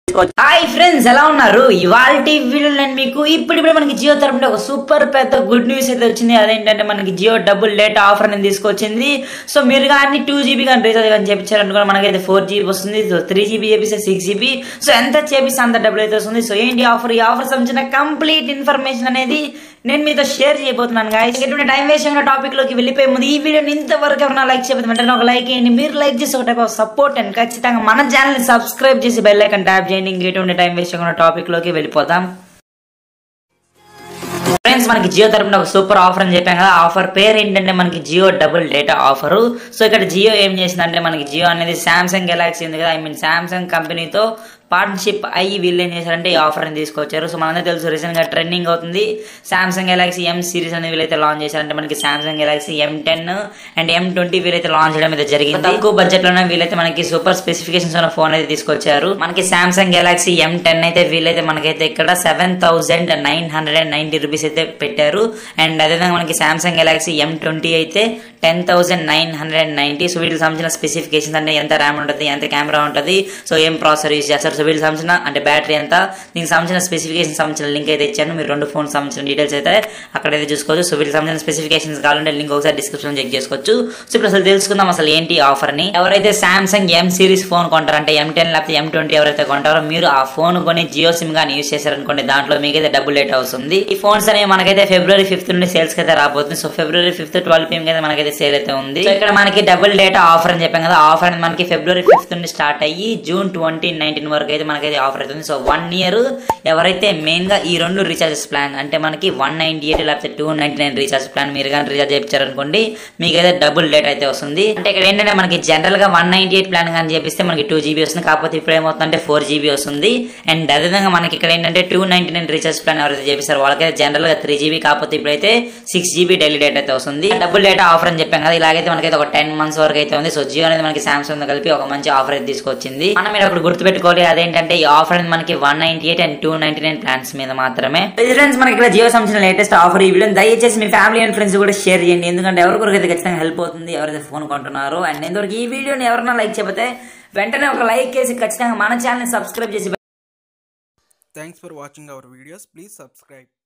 Hi friends ఎలా ఉన్నారు ఇవాళ వీడియో నేను మీకు ఇప్పుడు ఇప్పుడు మనకి జియో తరపున ఒక సూపర్ పెద్ద గుడ్ న్యూస్ అయితే వచ్చింది అదేంటంటే మనకి జియో డబుల్ డేటా ఆఫర్ అనేది తీసుకొచ్చింది సో మీరు కానీ టూ జీబీ కానీ రీఛార్జ్ కానీ చేపించారనుకో మనకైతే ఫోర్ జీబీ వస్తుంది సో త్రీ జీబీ చేపిస్తే సిక్స్ జీబీ సో ఎంత చేపిస్తే అంత డబ్బులు అయితే వస్తుంది సో ఏంటి ఆఫర్ ఈ ఆఫర్ సంబంధించిన కంప్లీట్ ఇన్ఫర్మేషన్ అనేది నేను మీతో షేర్ చేయబోతున్నాను గాయస్ ఎటువంటి టైం వేస్ట్ అయిన టాపిక్ లోకి వెళ్ళిపోయే ముందు ఈ వీడియోని ఇంతవరకు ఎవరైనా లైక్ చేయకపోతే వెంటనే ఒక లైక్ చేయండి మీరు లైక్ చేసి ఒక టైప్ ఆఫ్ సపోర్ట్ అండ్ ఖచ్చితంగా మన ఛానల్ ని సబ్స్క్రైబ్ చేసి బెల్ ఐకన్ ట్యాప్ చేయండి ఇంకెటువంటి టైం వేస్ట్ అయిన టాపిక్ లోకి వెళ్ళిపోతాం ఫ్రెండ్స్ మనకి జియో తరపున ఒక సూపర్ ఆఫర్ అని చెప్పాం కదా ఆఫర్ పేరు ఏంటంటే మనకి Jio double data offer so ఇక్కడ జియో ఏం చేసిందంటే మనకి జియో అనేది సామ్సంగ్ గెలాక్సీ ఉంది కదా ఐ మీన్ సామ్సంగ్ కంపెనీతో పార్ట్నర్షిప్ అయ్యి వీళ్ళు ఏం చేశారంటే ఈ ఆఫర్ అని తీసుకొచ్చారు సో మనందరూ తెలుసు రీసెంట్ గా ట్రెండింగ్ అవుతుంది సామ్సంగ్ గెలాక్సీ ఎం సిరీస్ అనేది వీళ్ళైతే లాంచ్ చేశారంటే మనకి Samsung Galaxy M ten and M twenty వీళ్ళైతే లాంచ్ చేయడం అయితే జరిగింది తక్కువ బడ్జెట్ లోనే వీళ్ళైతే మనకి సూపర్ స్పెసిఫికేషన్స్ ఉన్న ఫోన్ అయితే తీసుకొచ్చారు మనకి సామ్సంగ్ గెలాక్సీ ఎం టెన్ అయితే వీళ్ళైతే మనకైతే ఇక్కడ seven thousand nine hundred and ninety rupees అయితే పెట్టారు అండ్ అదేవిధంగా మనకి సామ్సంగ్ గెలాక్సీ ఎం ట్వంటీ అయితే ten thousand nine hundred and ninety so వీటికి సంబంధించిన స్పెసిఫికేషన్స్ అంటే ఎంత ర్యామ్ ఉంటుంది ఎంత కెమెరా ఉంటుంది సో ఏం ప్రాసెసర్ యూజ్ చేస్తారు సో వీటికి సంబంధించిన అంటే బ్యాటరీ ఎంత దీనికి సంబంధించిన స్పెసిఫికేషన్ సంబంధించిన లింక్ అయితే ఇచ్చాను మీరు రెండు ఫోన్ సంబంధించిన డీటెయిల్స్ అయితే అక్కడైతే చూసుకోవచ్చు సో వీటికి సంబంధించిన స్పెసిఫికేషన్స్ కావాలంటే లింక్ ఒకసారి డిస్క్రిప్షన్ చెక్ చేసుకోవచ్చు సో ఇప్పుడు అసలు తెలుసుకుందాం అసలు ఏంటి ఆఫర్ ని ఎవరైతే సామ్సంగ్ ఎం సిరీస్ ఫోన్ కొంటారు అంటే ఎం టెన్ లేకపోతే ఎం ట్వంటీ ఎవరైతే కొంటారో మీరు ఆ ఫోన్ కొని జియో సిమ్ గానీ యూజ్ చేశారనుకోండి దాంట్లో మీకైతే డబుల్ డేట్ అవుతుంది ఈ ఫోన్స్ అనేవి మనకైతే ఫిబ్రవరి ఫిఫ్త్ నుండి సేల్స్ అయితే రాబోతుంది so February fifth twelve PM అయితే మనకైతే సేల్ అయితే ఉంది సో ఇక్కడ మనకి డబుల్ డేటా ఆఫర్ అని చెప్పాం కదా ఆఫర్ అనేది మనకి ఫిబ్రవరి ఫిఫ్త్ నుండి స్టార్ట్ అయ్యి జూన్ ట్వంటీ నైన్టీన్ వరకు అయితే మనకైతే ఆఫర్ అవుతుంది సో వన్ ఇయర్ ఎవరైతే మెయిన్ గా ఈ రెండు రీఛార్జెస్ ప్లాన్ అంటే మనకి వన్ నైన్టీ ఎయిట్ లేకపోతే two ninety nine recharge plan మీరు కానీ రీఛార్జ్ చేయించారనుకోండి మీకైతే డబుల్ డేట్ అయితే వస్తుంది అంటే ఇక్కడ ఏంటంటే మనకి జనరల్ గా వన్ నైన్టీ ఎయిట్ ప్లాన్ కానీ చేపిస్తే మనకి టూ జీబీ వస్తుంది కాకపోతే ఇప్పుడు ఏమవుతుందంటే ఫోర్ జీబీ వస్తుంది అండ్ అదేవిధంగా మనకి ఇక్కడ ఏంటంటే two ninety nine recharge plan ఎవరైతే చేపిస్తారో వాళ్ళకైతే జనరల్ గా త్రీ జీబీ కాకపోతే ఇప్పుడైతే సిక్స్ జీబీ డైలీ డేట్ అయితే వస్తుంది డబుల్ డేటా ఆఫర్ అని చెప్పాం కదా ఇలాగైతే మనకైతే ఒక టెన్ మంత్స్ వరకు అయితే ఉంది సో జియో అనేది మనకి సామ్సంగ్ తో కలిపి ఒక మంచి ఆఫర్ అయితే తీసుకొచ్చింది మనం మీరు అక్కడ గుర్తుపెట్టుకోవాలి అదేంటంటే ఈ ఆఫర్ అనేది మనకి one ninety eight and two ninety nine plans మీద మాత్రమే ఫ్రెండ్స్ మనకి ఇక్కడ జియో సంబంధించిన లేటెస్ట్ ఆఫర్ ఈ వీడియో దయచేసి మీ ఫ్యామిలీ అండ్ ఫ్రెండ్స్ కూడా షేర్ చేయండి ఎందుకంటే ఎవరికొరకు అయితే ఖచ్చితంగా హెల్ప్ అవుతుంది ఎవరైతే ఫోన్ కొంటున్నారో అండ్ ఎందువరకు ఈ వీడియోని ఎవరైనా లైక్ చేయకపోతే వెంటనే ఒక లైక్ చేసి ఖచ్చితంగా మన ఛానల్ సబ్స్క్రైబ్ చేసి Thanks for watching our videos. Please subscribe.